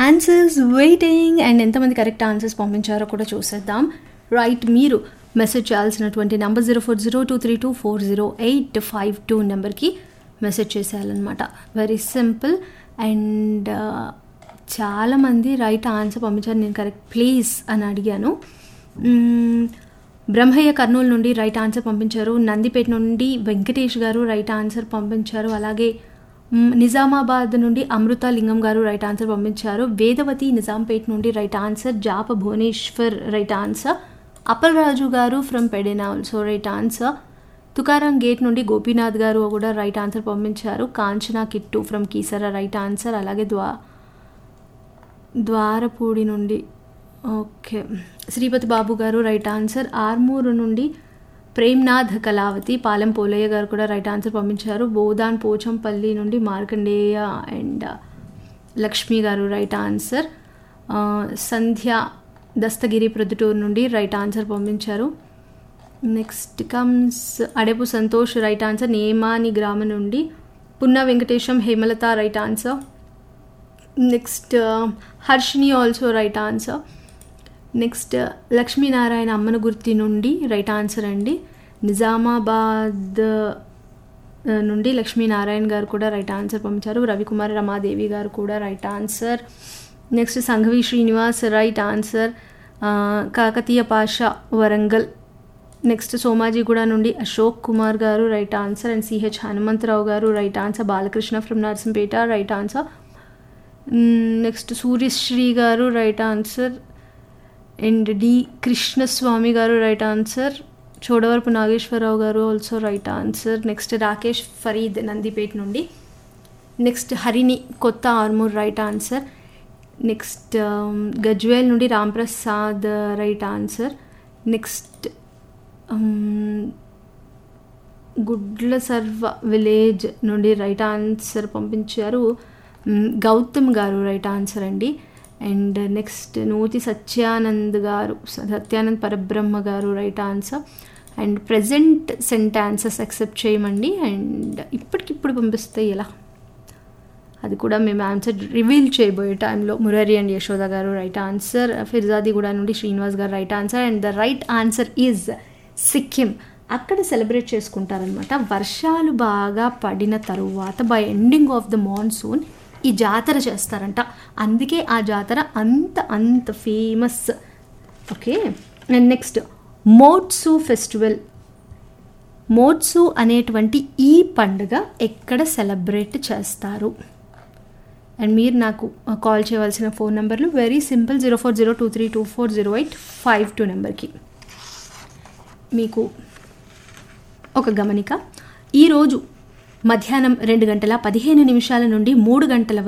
answers waiting and ఎంతమంది correct answers పంపించారో కూడా చూసేద్దాం రైట్ మీరు మెసేజ్ చేయాల్సినటువంటి number zero four zero two three two four zero eight five two నెంబర్కి మెసేజ్ చేసేయాలన్నమాట వెరీ సింపుల్ అండ్ చాలామంది రైట్ ఆన్సర్ పంపించారు నేను కరెక్ట్ ప్లీజ్ అని అడిగాను మ్మ్, బ్రహ్మయ్య కర్నూలు నుండి రైట్ ఆన్సర్ పంపించారు నందిపేట నుండి వెంకటేష్ గారు రైట్ ఆన్సర్ పంపించారు అలాగే మ్, నిజామాబాద్ నుండి అమృత లింగం గారు రైట్ ఆన్సర్ పంపించారు వేదవతి నిజాంపేట నుండి రైట్ ఆన్సర్ జాప Bhubaneswar right answer Appalaraju garu from Pedana also right answer Tukaram gate నుండి గోపీనాథ్ గారు కూడా రైట్ ఆన్సర్ పంపించారు Kanchana Kittu from Keesara right answer అలాగే ద్వా ద్వారపూడి నుండి ఓకే శ్రీపతి బాబు గారు రైట్ ఆన్సర్ ఆర్మూరు నుండి ప్రేమ్నాథ్ కళావతి పాలెం పోలయ్య గారు కూడా రైట్ ఆన్సర్ పంపించారు బోదాన్ పోచంపల్లి నుండి మార్కండేయ అండ్ లక్ష్మి గారు రైట్ ఆన్సర్ ఆ, సంధ్య దస్తగిరి ప్రొద్దుటూరు నుండి రైట్ ఆన్సర్ పంపించారు next comes Adepu Santosh right answer Nemani గ్రామం నుండి Punna Venkatesham Hemalatha right answer next Harshini also right answer next Lakshminarayana Ammana Gurthi నుండి రైట్ ఆన్సర్ అండి నిజామాబాద్ ఆ, నుండి లక్ష్మీనారాయణ గారు కూడా రైట్ ఆన్సర్ పంపించారు రవికుమార్ రమాదేవి గారు కూడా right answer next Sanghavi Srinivas right answer ఆ, కాకతీయ పాష వరంగల్ నెక్స్ట్ సోమాజిగూడ నుండి Ashok Kumar garu right answer and CH Hanumantharao garu right answer Balakrishna from Narsampet right answer next Suryasri garu right answer and D Krishnaswamy garu right ఆన్సర్ Chodavarapu Nageswararao garu also right answer next Rakesh Farid Nandipet నుండి నెక్స్ట్ హరిణి కొత్త Armoor right answer next Gajwel నుండి Ramprasad right answer next గుడ్ల సర్వ village నుండి right answer పంపించారు మ్, గౌతమ్ గారు రైట్ ఆన్సర్ అండి and next Nuthi Satyanand garu Satyanand Parabrahma garu right answer and present sentences accept చేయమండి అండ్ ఇప్పటికిప్పుడు పంపిస్తే ఎలా అది కూడా మేము ఆన్సర్ రివీల్ చేయబోయే టైంలో మురారి అండ్ యశోద గారు రైట్ ఆన్సర్ ఫిర్జాదిగూడ నుండి Srinivas garu right answer and the right answer is Sikkim అక్కడ సెలబ్రేట్ చేసుకుంటారనమాట వర్షాలు బాగా పడిన తరువాత by ending of the monsoon ఈ జాతర చేస్తారంట అందుకే ఆ జాతర అంత అంత ఫేమస్ ఓకే అండ్ నెక్స్ట్ మోట్సు ఫెస్టివల్ మోట్సు అనేటువంటి ఈ పండుగ ఎక్కడ సెలబ్రేట్ చేస్తారు అండ్ మీరు నాకు కాల్ చేయవలసిన ఫోన్ నెంబర్లు very simple zero four zero two three two four zero eight five two నెంబర్కి మీకు ఒక గమనిక ఈరోజు మధ్యాహ్నం రెండు గంటల పదిహేను నిమిషాల నుండి మూడు గంటల